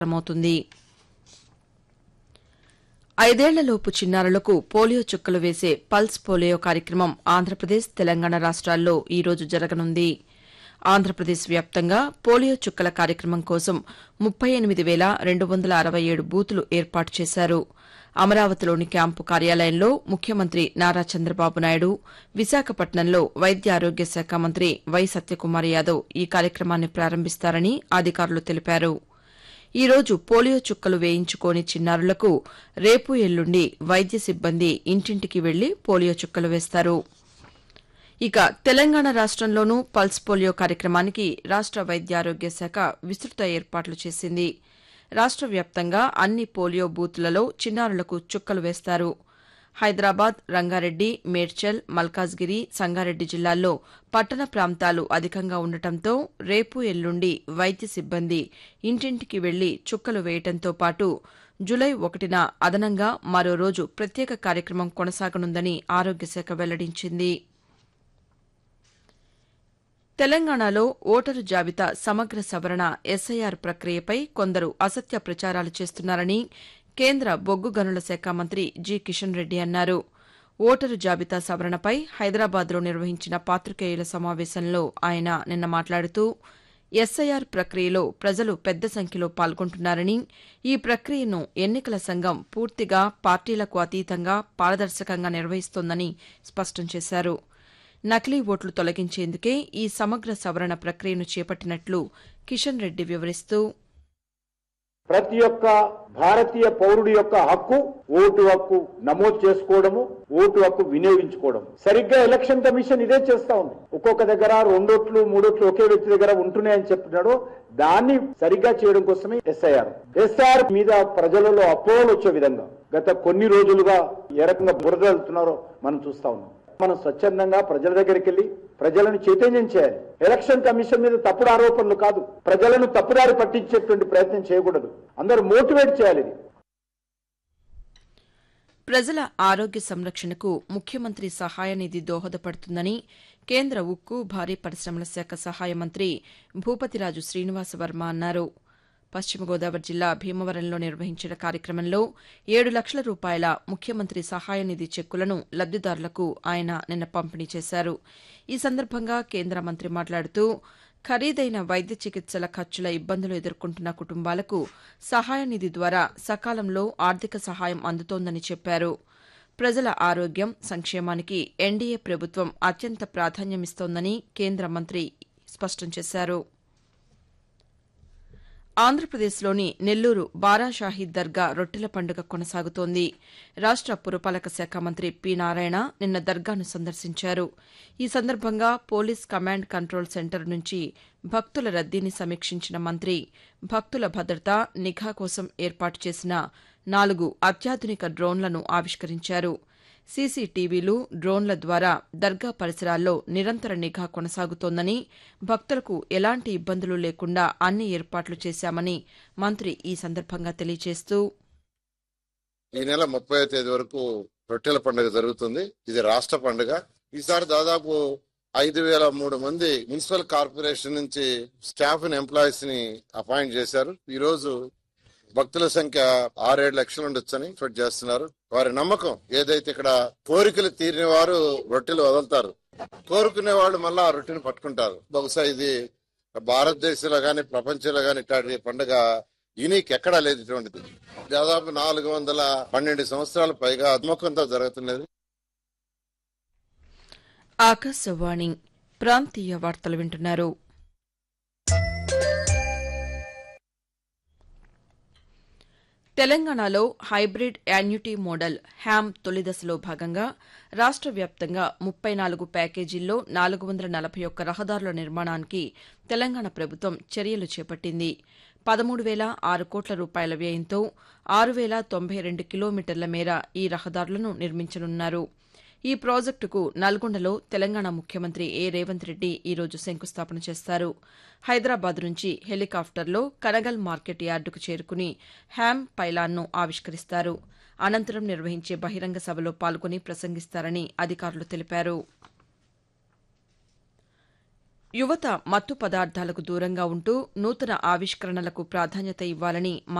ప్రారంభమవుతుంది ఐదేళ్లలోపు చిన్నారులకు పోలియో చుక్కలు వేసే పల్స్ పోలియో కార్యక్రమం ఆంధ్రప్రదేశ్ తెలంగాణ రాష్ట్రాల్లో ఈ రోజు జరగనుంది ఆంధ్రప్రదేశ్ వ్యాప్తంగా పోలియో చుక్కల కార్యక్రమం కోసం ముప్పై ఎనిమిది వేల రెండు వందల అరవై ఏడు బూతులు ఏర్పాటు చేశారు అమరావతిలోని క్యాంపు కార్యాలయంలో ముఖ్యమంత్రి నారా చంద్రబాబు నాయుడు విశాఖపట్నంలో వైద్య ఆరోగ్య శాఖ మంత్రి వై సత్యకుమార్ యాదవ్ ఈ కార్యక్రమాన్ని ప్రారంభిస్తారని అధికారులు తెలిపారు ఈ రోజు పోలియో చుక్కలు వేయించుకోని చిన్నారులకు రేపు ఎల్లుండి వైద్య సిబ్బంది ఇంటింటికి వెళ్లి పోలియో చుక్కలు వేస్తారు ఇక తెలంగాణ రాష్టంలోనూ పల్స్ పోలియో కార్యక్రమానికి రాష్ట వైద్యారోగ్య శాఖ విస్తృత ఏర్పాట్లు చేసింది రాష్ట వ్యాప్తంగా అన్ని పోలియో బూత్లలో చిన్నారులకు చుక్కలు వేస్తారు హైదరాబాద్ రంగారెడ్డి మేడ్చల్ మల్కాజ్గిరి సంగారెడ్డి జిల్లాల్లో పట్టణ ప్రాంతాలు అధికంగా ఉండటంతో రేపు ఎల్లుండి వైద్య సిబ్బంది ఇంటింటికి వెళ్లి చుక్కలు వేయటంతో పాటు జులై ఒకటిన అదనంగా మరో రోజు ప్రత్యేక కార్యక్రమం కొనసాగనుందని ఆరోగ్యశాఖ వెల్లడించింది తెలంగాణలో ఓటరు జాబితా సమగ్ర సవరణ ఎస్ఐఆర్ ప్రక్రియపై కొందరు అసత్య ప్రచారాలు చేస్తున్నారని కేంద్ర బొగ్గు గనుల శాఖ మంత్రి జి కిషన్ రెడ్డి అన్నారు ఓటరు జాబితా సవరణపై హైదరాబాద్లో నిర్వహించిన పాతికేయుల సమావేశంలో ఆయన నిన్న మాట్లాడుతూ ఎస్ఐఆర్ ప్రక్రియలో ప్రజలు పెద్ద సంఖ్యలో పాల్గొంటున్నారని ఈ ప్రక్రియను ఎన్నికల సంఘం పూర్తిగా పార్టీలకు అతీతంగా పారదర్శకంగా నిర్వహిస్తోందని స్పష్టం చేశారు నకిలీ ఓట్లు తొలగించేందుకే ఈ సమగ్ర సవరణ ప్రక్రియను చేపట్టినట్లు కిషన్ రెడ్డి వివరిస్తూ ప్రతి ఒక్క భారతీయ పౌరుడి యొక్క హక్కు ఓటు హక్కు నమోదు చేసుకోవడము ఓటు హక్కు వినియోగించుకోవడం సరిగ్గా ఎలక్షన్ కమిషన్ ఇదే చేస్తా ఉంది ఒక్కొక్క దగ్గర రెండోట్లు మూడోట్లు ఒకే వ్యక్తి దగ్గర ఉంటున్నాయని చెప్తున్నాడు దాన్ని సరిగ్గా చేయడం కోసమే ఎస్ఐఆర్ ఎస్ఐఆర్ మీద ప్రజలలో అపోహలు వచ్చే విధంగా గత కొన్ని రోజులుగా ఏ రకంగా బురద వెళ్తున్నారో మనం చూస్తా ఉన్నాం మనం స్వచ్ఛందంగా ప్రజల దగ్గరికి వెళ్ళి ప్రజలను చైతన్యం చేయాలి ఎలక్షన్ కమిషన్ మీద తప్పుడు ఆరోపణలు కాదు ప్రజలను తప్పుదారి పట్టించేటువంటి ప్రయత్నం చేయకూడదు అందరూ మోటివేట్ చేయాలి ఇది ప్రజల ఆరోగ్య సంరక్షణకు ముఖ్యమంత్రి సహాయ నిధి దోహదపడుతుందని కేంద్ర ఉక్కు భారీ పరిశ్రమల శాఖ సహాయ మంత్రి భూపతిరాజు శ్రీనివాస వర్మ అన్నారు పశ్చిమ గోదావరి జిల్లా భీమవరంలో నిర్వహించిన కార్యక్రమంలో ఏడు లక్షల రూపాయల ముఖ్యమంత్రి సహాయ నిధి చెక్కులను లబ్దిదారులకు ఆయన నిన్న పంపిణీ చేశారు ఈ సందర్భంగా కేంద్ర మంత్రి మాట్లాడుతూ ఖరీదైన వైద్య చికిత్సల ఖర్చుల ఇబ్బందులు ఎదుర్కొంటున్న కుటుంబాలకు సహాయ నిధి ద్వారా సకాలంలో ఆర్థిక సహాయం అందుతోందని చెప్పారు ప్రజల ఆరోగ్యం సంక్షేమానికి ఎన్డీఏ ప్రభుత్వం అత్యంత ప్రాధాన్యమిస్తోందని కేంద్ర మంత్రి స్పష్టం చేశారు ఆంధ్రప్రదేశ్లోని నెల్లూరు బారాషాహీద్ దర్గా రొట్టెల పండుగ కొనసాగుతోంది రాష్ట పురపాలక శాఖ మంత్రి పి నారాయణ నిన్న దర్గాను సందర్శించారు ఈ సందర్భంగా పోలీస్ కమాండ్ కంట్రోల్ సెంటర్ నుంచి భక్తుల రద్దీని సమీక్షించిన మంత్రి భక్తుల భద్రత నిఘా కోసం ఏర్పాటు చేసిన నాలుగు అత్యాధునిక డ్రోన్లను ఆవిష్కరించారు సీసీటీవీలు డ్రోన్ల ద్వారా దర్గా పరిసరాల్లో నిరంతర నిఘా కొనసాగుతోందని భక్తులకు ఎలాంటి ఇబ్బందులు లేకుండా అన్ని ఏర్పాట్లు చేశామని మంత్రి ఈ సందర్భంగా తెలియజేస్తూ ఈ నెల ముప్పై తేదీ వరకు రొట్టెల పండుగ జరుగుతుంది ఇది రాష్ట్ర పండుగ ఈసారి దాదాపు ఐదు వేల మూడు మంది మున్సిపల్ కార్పొరేషన్ నుంచి స్టాఫ్ ఎంప్లాయీస్ ని అపాయింట్ చేశారు ఈ రోజు భక్తుల సంఖ్య ఆరేడు లక్షలు ఉండొచ్చని ఎక్స్పెక్ట్ చేస్తున్నారు వారి నమ్మకం ఏదైతే ఇక్కడ కోరికలు తీరిన వారు రొట్టెలు వదులుతారు కోరుకునే వాళ్ళు మళ్ళా ఆ రొట్టెని పట్టుకుంటారు బహుశా ఇది భారతదేశంలో గాని ప్రపంచంలో గాని ఇట్లాంటి పండుగ యూనిక్ ఎక్కడా లేదు ఇటువంటిది దాదాపు నాలుగు వందల పన్నెండు సంవత్సరాల పైగా అద్మకంతో జరుగుతున్నది ఆకాశవాణి ప్రాంతీయ వార్తలు వింటున్నారు తెలంగాణలో హైబ్రిడ్ యాన్యుటీ మోడల్ హ్యామ్ తొలి దశలో భాగంగా రాష్ట వ్యాప్తంగా ముప్పై నాలుగు ప్యాకేజీల్లో నాలుగు వందల నలభై ఒక్క రహదారుల నిర్మాణానికి తెలంగాణ ప్రభుత్వం చర్యలు చేపట్టింది పదమూడు వేల ఆరు కోట్ల రూపాయల వ్యయంతో ఆరు వేల తొంభై రెండు కిలోమీటర్ల మేర ఈ రహదారులను నిర్మించనున్నారు ఈ ప్రాజెక్టుకు నల్గొండలో తెలంగాణ ముఖ్యమంత్రి ఏ రేవంత్ రెడ్డి ఈరోజు శంకుస్థాపన చేస్తారు హైదరాబాద్ నుంచి హెలికాప్టర్లో కనగల్ మార్కెట్ యార్డుకు చేరుకుని హ్యామ్ పైలాన్ను ఆవిష్కరిస్తారు అనంతరం నిర్వహించే బహిరంగ సభలో పాల్గొని ప్రసంగిస్తారని అధికారులు తెలిపారు యువత మత్తు పదార్థాలకు దూరంగా ఉంటూ నూతన ఆవిష్కరణలకు ప్రాధాన్యత ఇవ్వాలని